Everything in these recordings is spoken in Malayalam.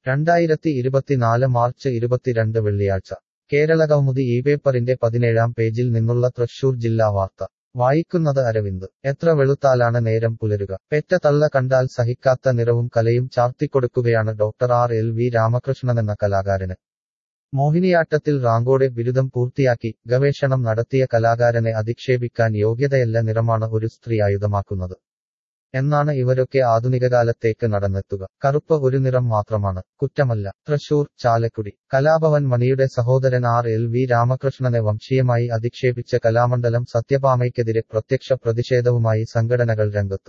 രണ്ടായിരത്തി ഇരുപത്തിനാല് മാർച്ച് ഇരുപത്തിരണ്ട് വെള്ളിയാഴ്ച കേരള കൗമുദി ഈ പേപ്പറിന്റെ പതിനേഴാം പേജിൽ നിന്നുള്ള തൃശൂർ ജില്ലാ വാർത്ത വായിക്കുന്നത് അരവിന്ദ് എത്ര വെളുത്താലാണ് നേരം പുലരുക പെറ്റ തള്ള കണ്ടാൽ സഹിക്കാത്ത നിറവും കലയും ചാർത്തിക്കൊടുക്കുകയാണ് ഡോക്ടർ ആർ എൽ വി രാമകൃഷ്ണനെന്ന കലാകാരന് മോഹിനിയാട്ടത്തിൽ റാങ്കോടെ ബിരുദം പൂർത്തിയാക്കി ഗവേഷണം നടത്തിയ കലാകാരനെ അധിക്ഷേപിക്കാൻ യോഗ്യതയല്ല നിറമാണ് ഒരു സ്ത്രീ ആയുധമാക്കുന്നത് എന്നാണ് ഇവരൊക്കെ ആധുനികകാലത്തേക്ക് നടന്നെത്തുക കറുപ്പ് ഒരു നിറം മാത്രമാണ് കുറ്റമല്ല തൃശൂർ ചാലക്കുടി കലാഭവൻ മണിയുടെ സഹോദരൻ ആർ എൽ വി രാമകൃഷ്ണനെ വംശീയമായി അധിക്ഷേപിച്ച കലാമണ്ഡലം സത്യഭാമയ്ക്കെതിരെ പ്രത്യക്ഷ പ്രതിഷേധവുമായി സംഘടനകൾ രംഗത്ത്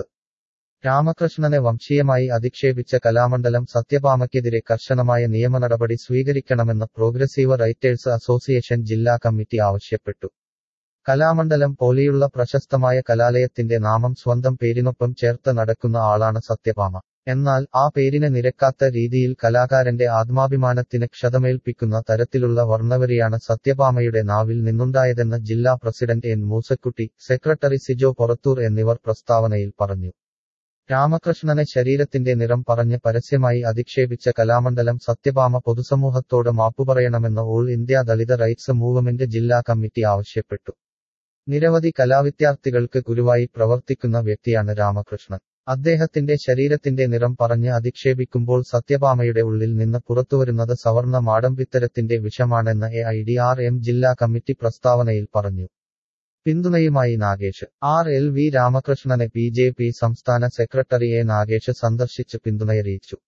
രാമകൃഷ്ണനെ വംശീയമായി അധിക്ഷേപിച്ച കലാമണ്ഡലം സത്യഭാമയ്ക്കെതിരെ കർശനമായ നിയമ നടപടി സ്വീകരിക്കണമെന്ന് പ്രോഗ്രസീവ് റൈറ്റേഴ്സ് അസോസിയേഷൻ ജില്ലാ കമ്മിറ്റി ആവശ്യപ്പെട്ടു കലാമണ്ഡലം പോലെയുള്ള പ്രശസ്തമായ കലാലയത്തിന്റെ നാമം സ്വന്തം പേരിനൊപ്പം ചേർത്ത് നടക്കുന്ന ആളാണ് സത്യഭാമ എന്നാൽ ആ പേരിന് നിരക്കാത്ത രീതിയിൽ കലാകാരന്റെ ആത്മാഭിമാനത്തിന് ക്ഷതമേൽപ്പിക്കുന്ന തരത്തിലുള്ള വർണ്ണവരിയാണ് സത്യഭാമയുടെ നാവിൽ നിന്നുണ്ടായതെന്ന് ജില്ലാ president N Moosakutty secretary Sijo Porathoor എന്നിവർ പ്രസ്താവനയിൽ പറഞ്ഞു രാമകൃഷ്ണനെ ശരീരത്തിന്റെ നിറം പറഞ്ഞ് പരസ്യമായി അധിക്ഷേപിച്ച കലാമണ്ഡലം സത്യഭാമ പൊതുസമൂഹത്തോട് മാപ്പുപറയണമെന്ന് all India Dalit rights movement ജില്ലാ കമ്മിറ്റി ആവശ്യപ്പെട്ടു നിരവധി കലാവിദ്യാർത്ഥികൾക്ക് ഗുരുവായി പ്രവർത്തിക്കുന്ന വ്യക്തിയാണ് രാമകൃഷ്ണൻ അദ്ദേഹത്തിന്റെ ശരീരത്തിന്റെ നിറം പറഞ്ഞ് അധിക്ഷേപിക്കുമ്പോൾ സത്യഭാമയുടെ ഉള്ളിൽ നിന്ന് പുറത്തുവരുന്നത് സവർണ മാടമ്പിത്തരത്തിന്റെ വിഷമാണെന്ന് A I D R M ജില്ലാ കമ്മിറ്റി പ്രസ്താവനയിൽ പറഞ്ഞു പിന്തുണയുമായി നാഗേഷ് ആർ എൽ വി രാമകൃഷ്ണനെ ബി ജെ പി സംസ്ഥാന സെക്രട്ടറി എ നാഗേഷ് സന്ദർശിച്ച് പിന്തുണയറിയിച്ചു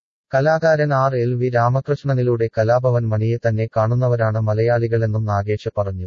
കലാകാരൻ ആർ എൽ വി രാമകൃഷ്ണനിലൂടെ കലാഭവൻ മണിയെ തന്നെ കാണുന്നവരാണ് മലയാളികളെന്നും നാഗേഷ് പറഞ്ഞു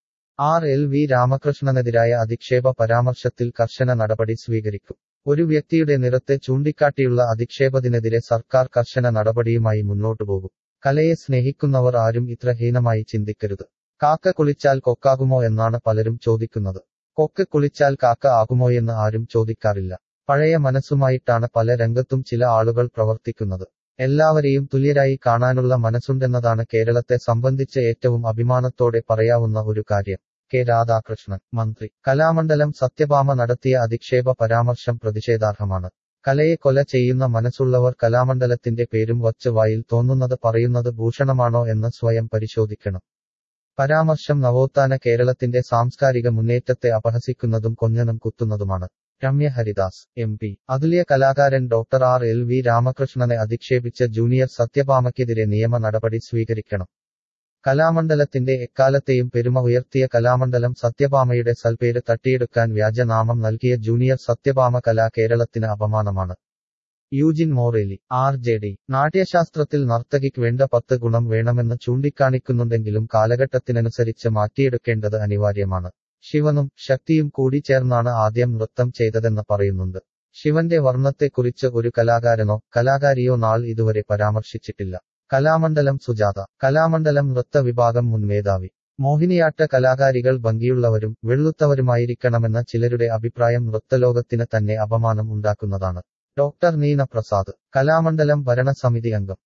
ആർ എൽ വി രാമകൃഷ്ണനെതിരായ അധിക്ഷേപ പരാമർശത്തിൽ കർശന നടപടി സ്വീകരിക്കും ഒരു വ്യക്തിയുടെ നിറത്തെ ചൂണ്ടിക്കാട്ടിയുള്ള അധിക്ഷേപത്തിനെതിരെ സർക്കാർ കർശന നടപടിയുമായി മുന്നോട്ടു പോകും കലയെ സ്നേഹിക്കുന്നവർ ആരും ഇത്ര ഹീനമായി ചിന്തിക്കരുത് കാക്ക കുളിച്ചാൽ കൊക്കാകുമോ എന്നാണ് പലരും ചോദിക്കുന്നത് കൊക്ക് കുളിച്ചാൽ കാക്ക ആകുമോയെന്ന് ആരും ചോദിക്കാറില്ല പഴയ മനസ്സുമായിട്ടാണ് പല രംഗത്തും ചില ആളുകൾ പ്രവർത്തിക്കുന്നത് എല്ലാവരെയും തുല്യരായി കാണാനുള്ള മനസ്സുണ്ടെന്നതാണ് കേരളത്തെ സംബന്ധിച്ച് ഏറ്റവും അഭിമാനത്തോടെ പറയാവുന്ന ഒരു കാര്യം കെ രാധാകൃഷ്ണൻ മന്ത്രി കലാമണ്ഡലം സത്യഭാമ നടത്തിയ അധിക്ഷേപ പരാമർശം പ്രതിഷേധാർഹമാണ് കലയെ കൊല ചെയ്യുന്ന മനസ്സുള്ളവർ കലാമണ്ഡലത്തിന്റെ പേരും വച്ച് വായിൽ തോന്നുന്നത് പറയുന്നത് ഭൂഷണമാണോ എന്ന് സ്വയം പരിശോധിക്കണം പരാമർശം നവോത്ഥാന കേരളത്തിന്റെ സാംസ്കാരിക മുന്നേറ്റത്തെ അപഹസിക്കുന്നതും കൊഞ്ഞനം കുത്തുന്നതുമാണ് രമ്യ ഹരിദാസ് എം പി അതുല്യ കലാകാരൻ ഡോക്ടർ ആർ എൽ വി രാമകൃഷ്ണനെ അധിക്ഷേപിച്ച ജൂനിയർ സത്യഭാമയ്ക്കെതിരെ നിയമ നടപടി സ്വീകരിക്കണം കലാമണ്ഡലത്തിന്റെ എക്കാലത്തെയും പെരുമ ഉയർത്തിയ കലാമണ്ഡലം സത്യഭാമയുടെ സൽപേര് തട്ടിയെടുക്കാൻ വ്യാജനാമം നൽകിയ ജൂനിയർ സത്യഭാമ കലാ കേരളത്തിന് അപമാനമാണ് Eugene Morelli R J D നാട്യശാസ്ത്രത്തിൽ നർത്തകിക്ക് വേണ്ട പത്ത് ഗുണം വേണമെന്ന് ചൂണ്ടിക്കാണിക്കുന്നുണ്ടെങ്കിലും കാലഘട്ടത്തിനനുസരിച്ച് മാറ്റിയെടുക്കേണ്ടത് അനിവാര്യമാണ് ശിവനും ശക്തിയും കൂടി ചേർന്നാണ് ആദ്യം നൃത്തം ചെയ്തതെന്ന് പറയുന്നുണ്ട് ശിവന്റെ വർണ്ണത്തെക്കുറിച്ച് ഒരു കലാകാരനോ കലാകാരിയോ നാൾ ഇതുവരെ പരാമർശിച്ചിട്ടില്ല കലാമണ്ഡലം സുജാത കലാമണ്ഡലം നൃത്ത വിഭാഗം മുൻ മേധാവി മോഹിനിയാട്ട കലാകാരികൾ ഭംഗിയുള്ളവരും വെള്ളുത്തവരുമായിരിക്കണമെന്ന ചിലരുടെ അഭിപ്രായം നൃത്തലോകത്തിന് തന്നെ അപമാനം ഉണ്ടാക്കുന്നതാണ് ഡോക്ടർ നീന പ്രസാദ് കലാമണ്ഡലം ഭരണസമിതി അംഗം